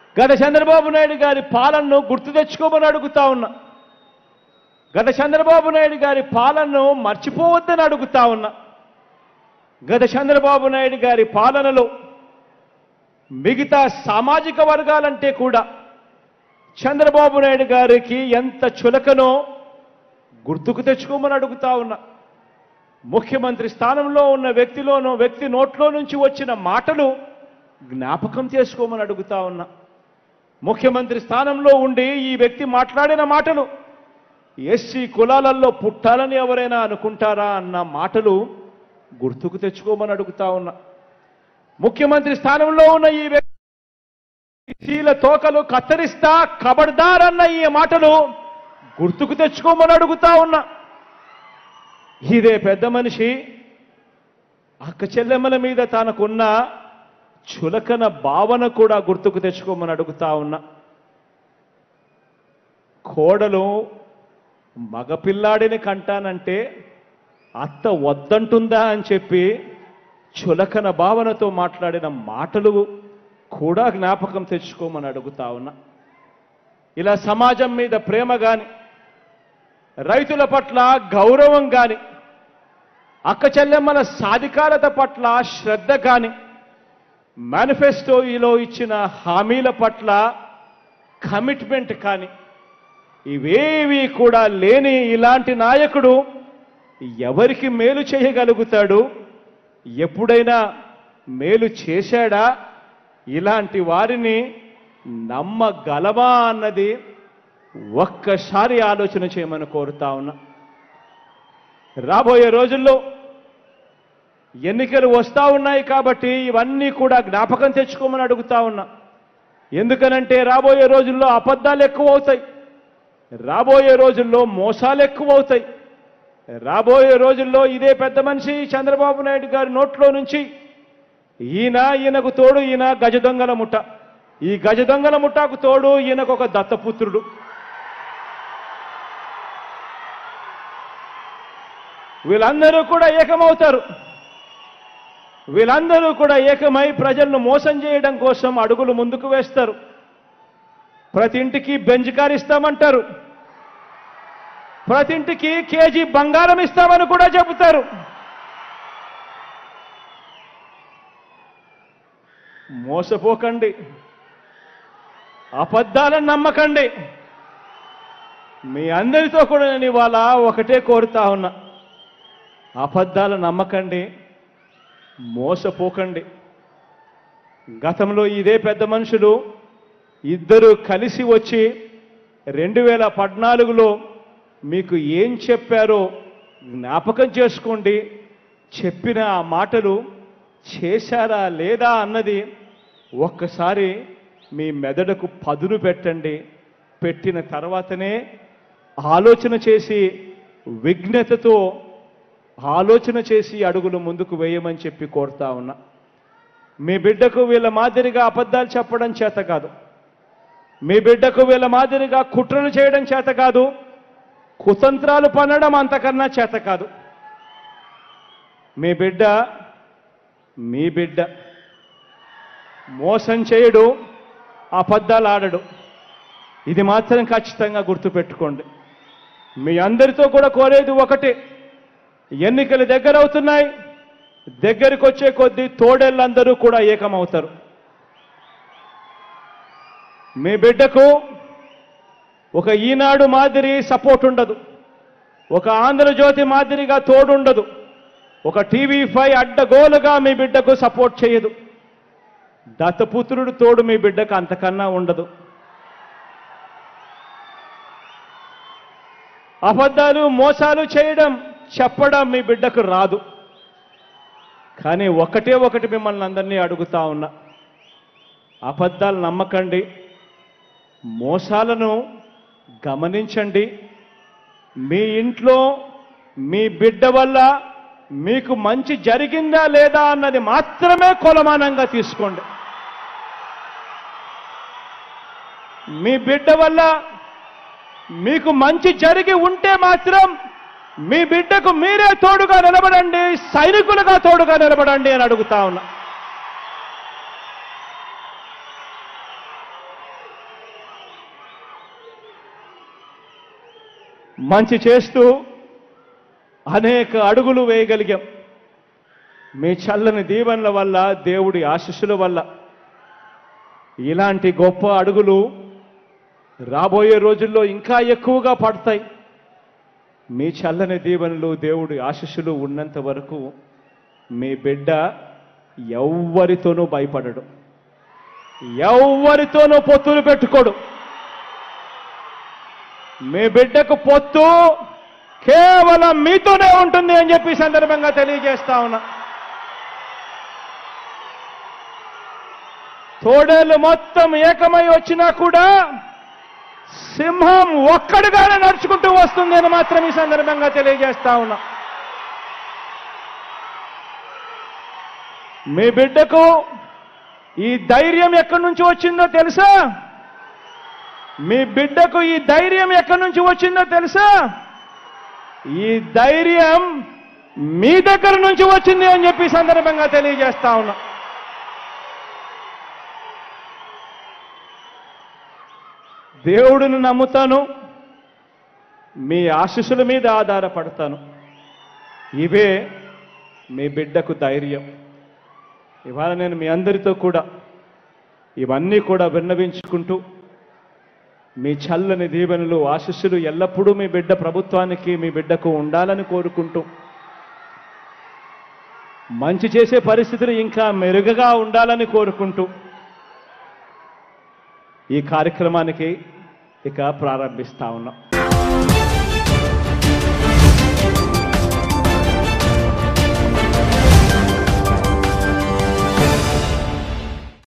గత చంద్రబాబు నాయుడు గారి పాలనను గుర్తు తెచ్చుకోమని అడుగుతా ఉన్నా గత చంద్రబాబు నాయుడు గారి పాలనను మర్చిపోవద్దని అడుగుతా ఉన్నా గత చంద్రబాబు నాయుడు గారి పాలనలో మిగతా సామాజిక వర్గాలంటే కూడా చంద్రబాబు నాయుడు గారికి ఎంత చులకనో గుర్తుకు తెచ్చుకోమని అడుగుతా ఉన్నా ముఖ్యమంత్రి స్థానంలో ఉన్న వ్యక్తిలోనో వ్యక్తి నోట్లో నుంచి వచ్చిన మాటలు జ్ఞాపకం చేసుకోమని అడుగుతా ఉన్నా ముఖ్యమంత్రి స్థానంలో ఉండి ఈ వ్యక్తి మాట్లాడిన మాటలు ఎస్సీ కులాలలో పుట్టాలని ఎవరైనా అనుకుంటారా అన్న మాటలు గుర్తుకు తెచ్చుకోమని అడుగుతా ఉన్నా ముఖ్యమంత్రి స్థానంలో ఉన్న ఈ వ్యక్తి ఎస్సీల తోకలు కత్తిరిస్తా కబడ్దారన్న ఈ మాటలు గుర్తుకు తెచ్చుకోమని అడుగుతా ఉన్నా ఇదే పెద్ద మనిషి అక్క చెల్లెమ్మల మీద తనకున్న చులకన భావన కూడా గుర్తుకు తెచ్చుకోమని అడుగుతా ఉన్నా కోడలు మగపిల్లాడిని కంటానంటే అత్త వద్దంటుందా అని చెప్పి చులకన భావనతో మాట్లాడిన మాటలు కూడా జ్ఞాపకం తెచ్చుకోమని అడుగుతా ఉన్నా ఇలా సమాజం మీద ప్రేమ గాని రైతుల పట్ల గౌరవం గాని అక్క చెల్లెమ్మల సాధికారత పట్ల శ్రద్ధ గాని మేనిఫెస్టోలో ఇచ్చిన హామీల పట్ల కమిట్మెంట్ కానీ ఇవేవి కూడా లేని ఇలాంటి నాయకుడు ఎవరికి మేలు చేయగలుగుతాడు ఎప్పుడైనా మేలు చేశాడా ఇలాంటి వారిని నమ్మగలవా అన్నది ఒక్కసారి ఆలోచన చేయమని కోరుతా ఉన్నా రాబోయే రోజుల్లో ఎన్నికలు వస్తా ఉన్నాయి కాబట్టి ఇవన్నీ కూడా జ్ఞాపకం తెచ్చుకోమని అడుగుతా ఉన్నా ఎందుకనంటే రాబోయే రోజుల్లో అబద్ధాలు ఎక్కువ అవుతాయి రాబోయే రోజుల్లో మోసాలు ఎక్కువ అవుతాయి రాబోయే రోజుల్లో ఇదే పెద్ద మనిషి చంద్రబాబు నాయుడు గారి నోట్లో నుంచి ఈయన ఈయనకు తోడు ఈయన గజ దొంగల ముఠ ఈ గజ దొంగల ముఠాకు తోడు ఈయనకు ఒక దత్తపుత్రుడు వీళ్ళందరూ కూడా ఏకమవుతారు వీళ్ళందరూ కూడా ఏకమై ప్రజలను మోసం చేయడం కోసం అడుగులు ముందుకు వేస్తారు ప్రతి ఇంటికి బెంజ్ కార్ ఇస్తామంటారు ప్రతి ఇంటికి కేజీ బంగారం ఇస్తామని కూడా చెబుతారు మోసపోకండి అబద్ధాలను నమ్మకండి మీ అందరితో కూడా నేను ఇవాళ ఒకటే కోరుతా ఉన్నా అబద్ధాలు నమ్మకండి మోసపోకండి గతంలో ఇదే పెద్ద మనుషులు ఇద్దరు కలిసి వచ్చి రెండు వేల పద్నాలుగులో మీకు ఏం చెప్పారో జ్ఞాపకం చేసుకోండి చెప్పిన ఆ మాటలు చేశారా లేదా అన్నది ఒక్కసారి మీ మెదడుకు పదును పెట్టండి పెట్టిన తర్వాతనే ఆలోచన చేసి విఘ్నతతో ఆలోచన చేసి అడుగులు ముందుకు వేయమని చెప్పి కోరుతా ఉన్నా మీ బిడ్డకు వీళ్ళ మాదిరిగా అబద్ధాలు చెప్పడం చేత కాదు మీ బిడ్డకు వీళ్ళ మాదిరిగా కుట్రలు చేయడం చేత కాదు కుతంత్రాలు పనడం అంతకన్నా చేత కాదు మీ బిడ్డ మీ బిడ్డ మోసం చేయడు అబద్ధాలు ఆడడు ఇది మాత్రం ఖచ్చితంగా గుర్తుపెట్టుకోండి మీ అందరితో కూడా కోరేది ఒకటే ఎన్నికలు దగ్గర అవుతున్నాయి దగ్గరికి వచ్చే కొద్దీ తోడేళ్ళందరూ కూడా ఏకమవుతారు మీ బిడ్డకు ఒక ఈనాడు మాదిరి సపోర్ట్ ఉండదు ఒక ఆంధ్రజ్యోతి మాదిరిగా తోడుండదు ఒక టీవీ ఫైవ్ అడ్డగోలుగా మీ బిడ్డకు సపోర్ట్ చేయదు దత్తపుత్రుడు తోడు మీ బిడ్డకు అంతకన్నా ఉండదు అబద్ధాలు మోసాలు చేయడం చెప్పడం మీ బిడ్డకు రాదు కానీ ఒకటే ఒకటి మిమ్మల్ని అందరినీ అడుగుతా ఉన్నా అబద్ధాలు నమ్మకండి మోసాలను గమనించండి మీ ఇంట్లో మీ బిడ్డ వల్ల మీకు మంచి జరిగిందా లేదా అన్నది మాత్రమే కొలమానంగా తీసుకోండి మీ బిడ్డ వల్ల మీకు మంచి జరిగి ఉంటే మాత్రం మీ బిడ్డకు మీరే తోడుగా నిలబడండి సైనికులుగా తోడుగా నిలబడండి అని అడుగుతా ఉన్నా మంచి చేస్తూ అనేక అడుగులు వేయగలిగాం మీ చల్లని దీవెనల వల్ల దేవుడి ఆశీస్సుల వల్ల ఇలాంటి గొప్ప అడుగులు రాబోయే రోజుల్లో ఇంకా ఎక్కువగా పడతాయి మీ చల్లని దీవెనలు దేవుడి ఆశీస్సులు ఉన్నంత వరకు మీ బిడ్డ ఎవ్వరితోనూ భయపడడు ఎవ్వరితోనూ పొత్తులు పెట్టుకోడు మీ బిడ్డకు పొత్తు కేవలం మీతోనే ఉంటుంది అని చెప్పి ఈ సందర్భంగా తెలియజేస్తా ఉన్నా తోడేళ్ళు మొత్తం ఏకమై వచ్చినా కూడా సింహం ఒక్కడిగానే నడుచుకుంటూ వస్తుంది అని మాత్రం ఈ సందర్భంగా తెలియజేస్తా ఉన్నా మీ బిడ్డకు ఈ ధైర్యం ఎక్కడి నుంచి వచ్చిందో తెలుసా మీ బిడ్డకు ఈ ధైర్యం ఎక్కడి నుంచి వచ్చిందో తెలుసా ఈ ధైర్యం మీ దగ్గర నుంచి వచ్చింది అని చెప్పి ఈ సందర్భంగా తెలియజేస్తా ఉన్నా దేవుడిని నమ్ముతాను మీ ఆశీస్సుల మీద ఆధారపడతాను ఇవే మీ బిడ్డకు ధైర్యం ఇవాళ నేను మీ అందరితో కూడా ఇవన్నీ కూడా విన్నవించుకుంటూ మీ చల్లని దీవెనలు ఆశీస్సులు ఎల్లప్పుడూ మీ బిడ్డ ప్రభుత్వానికి మీ బిడ్డకు ఉండాలని కోరుకుంటూ మంచి చేసే పరిస్థితులు ఇంకా మెరుగగా ఉండాలని కోరుకుంటూ ఈ కార్యక్రమానికి ఇక ప్రారంభిస్తా ఉన్నాం